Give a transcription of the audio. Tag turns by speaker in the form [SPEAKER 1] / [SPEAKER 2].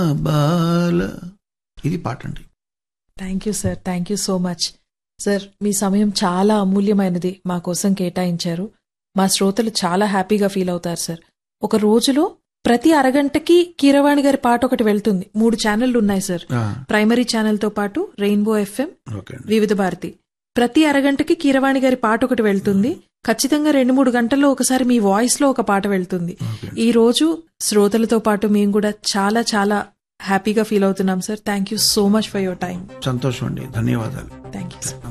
[SPEAKER 1] బాల ఇది పాట అండి
[SPEAKER 2] thank you sir thank you so much sir మీ సమయం చాలా అమూల్యమైనది మా కోసం కేటాయించారు మా శ్రోతలు చాలా హ్యాపీగా ఫీల్ అవుతారు సార్ ఒక రోజులో ప్రతి అరగంటకి కీరవాణి గారి పాట ఒకటి వెళ్తుంది మూడు ఛానళ్లు ఉన్నాయి సార్
[SPEAKER 1] ఆ,
[SPEAKER 2] ప్రైమరీ ఛానల్ తో పాటు రెయిన్బో ఎఫ్ఎం
[SPEAKER 1] ఓకే అండి
[SPEAKER 2] వివిధ భారతి ప్రతి అరగంటకి కీరవాణి గారి పాట ఒకటి వెళ్తుంది ఖచ్చితంగా రెండు మూడు గంటల్లో ఒకసారి మీ వాయిస్ లో ఒక పాట వెళ్తుంది
[SPEAKER 1] ఓకే
[SPEAKER 2] ఈ రోజు శ్రోతలతో పాటు మేము కూడా చాలా చాలా హ్యాపీగా ఫీల్ అవుతున్నాం sir thank you so much for your time
[SPEAKER 1] సంతోషం అండి ధన్యవాదాలు
[SPEAKER 2] థ్యాంక్ యూ సార్